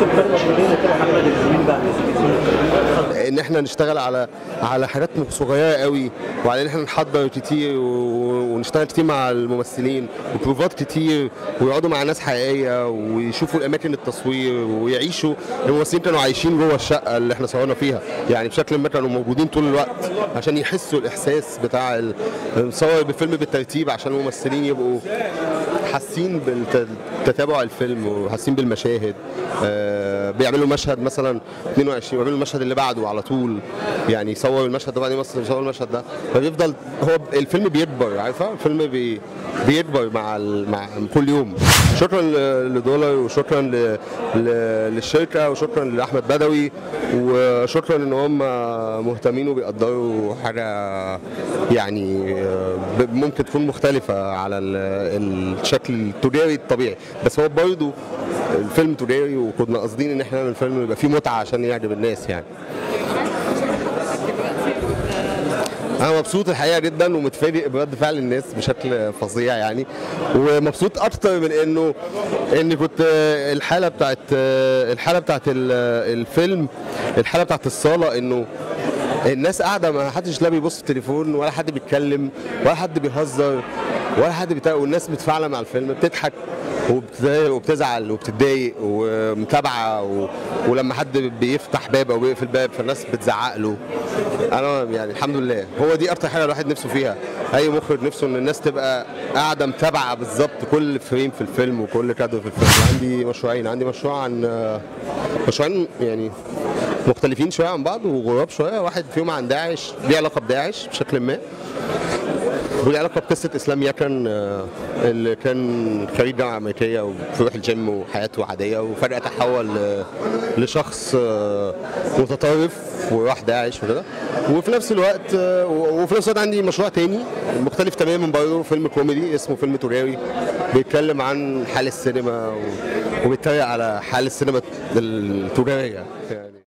الفرق ما بين كده محمد الزميل بعد اتفضل. ان احنا نشتغل على على حاجات صغيره قوي وعلى ان احنا نحضر كتير و- ونشتغل كتير مع الممثلين وبروفات كتير ويقعدوا مع ناس حقيقيه ويشوفوا الاماكن التصوير ويعيشوا الممثلين كانوا عايشين جوه الشقه اللي احنا صورنا فيها يعني بشكل ما كانوا موجودين طول الوقت عشان يحسوا الاحساس بتاع ال- نصور بفيلم بالترتيب عشان الممثلين يبقوا حاسين بتتابع الفيلم وحاسين بالمشاهد آه بيعملوا مشهد مثلا 22 بيعملوا المشهد اللي بعده على طول يعني يصور المشهد ده بعدين يصور يصور المشهد ده فبيفضل هو الفيلم بيكبر عارفه الفيلم بي بيكبر مع ال- مع كل يوم شكرا ل- لدولار وشكرا ل- ل- للشركه وشكرا لاحمد بدوي وشكرا ان هم مهتمين وبيقدروا حاجه يعني آه، ب- ممكن تكون مختلفه على ال- الشكل التجاري الطبيعي بس هو برضه الفيلم تجاري وكنا قاصدين ان احنا نعمل فيلم يبقى فيه متعه عشان يعجب الناس يعني انا مبسوط الحقيقه جدا ومتفاجئ برد فعل الناس بشكل فظيع يعني ومبسوط اكتر من انه ان كنت الحاله بتاعت الحاله بتاعت ال- الفيلم الحاله بتاعت الصاله انه الناس قاعده ما حدش لا بيبص في التليفون ولا حد بيتكلم ولا حد بيهزر ولا حد بتاع والناس متفاعله مع الفيلم بتضحك وبت- وبتزعل وبتتضايق ومتابعه و... ولما حد بيفتح باب او بيقفل باب فالناس بتزعق له انا يعني الحمد لله هو دي اكتر حاجه الواحد نفسه فيها اي مخرج نفسه ان الناس تبقى قاعده متابعه بالظبط كل فريم في الفيلم وكل كادر في الفيلم عندي مشروعين عندي مشروع عن مشروعين يعني مختلفين شويه عن بعض وغراب شويه واحد فيهم عن داعش ليه علاقه بداعش بشكل ما وليه علاقه بقصه اسلام يكن آه، اللي كان خريج جامعه امريكيه وبيروح الجيم وحياته عاديه وفجاه تحول ل- لشخص آه، متطرف وراح داعش وكده وفي نفس الوقت آه، وفي نفس الوقت عندي مشروع تاني مختلف تماما برضه فيلم كوميدي اسمه فيلم تجاري بيتكلم عن حال السينما و- وبيتريق على حال السينما التجاريه يعني